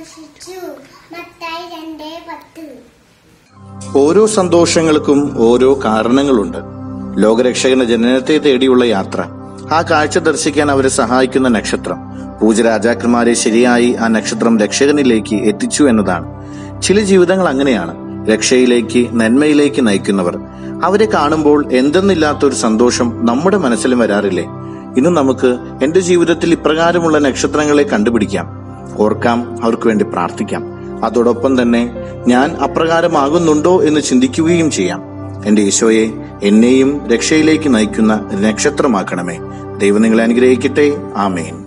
സന്തോഷിച്ചു മത്തായി രണ്ടേ പത്ത് ഓരോ സന്തോഷങ്ങൾക്കും ഓരോ കാരണങ്ങളുണ്ട് ലോകരക്ഷകന്റെ ജനനത്തെ തേടിയുള്ള യാത്ര ആ കാഴ്ച ദർശിക്കാൻ അവരെ സഹായിക്കുന്ന നക്ഷത്രം പൂജരാജാക്കന്മാരെ ശരിയായി ആ നക്ഷത്രം രക്ഷകനിലേക്ക് എത്തിച്ചു എന്നതാണ് ചില ജീവിതങ്ങൾ അങ്ങനെയാണ് രക്ഷയിലേക്ക് നന്മയിലേക്ക് നയിക്കുന്നവർ അവരെ കാണുമ്പോൾ എന്തെന്നില്ലാത്ത ഒരു സന്തോഷം നമ്മുടെ മനസ്സിലും വരാറില്ലേ ഇന്ന് നമുക്ക് എന്റെ ജീവിതത്തിൽ ഇപ്രകാരമുള്ള നക്ഷത്രങ്ങളെ കണ്ടുപിടിക്കാം ഓർക്കാം അവർക്ക് വേണ്ടി പ്രാർത്ഥിക്കാം അതോടൊപ്പം തന്നെ ഞാൻ അപ്രകാരമാകുന്നുണ്ടോ എന്ന് ചിന്തിക്കുകയും ചെയ്യാം എന്റെ ഈശോയെ എന്നെയും രക്ഷയിലേക്ക് നയിക്കുന്ന നക്ഷത്രമാക്കണമേ ദൈവം നിങ്ങളെ അനുഗ്രഹിക്കട്ടെ ആമേൻ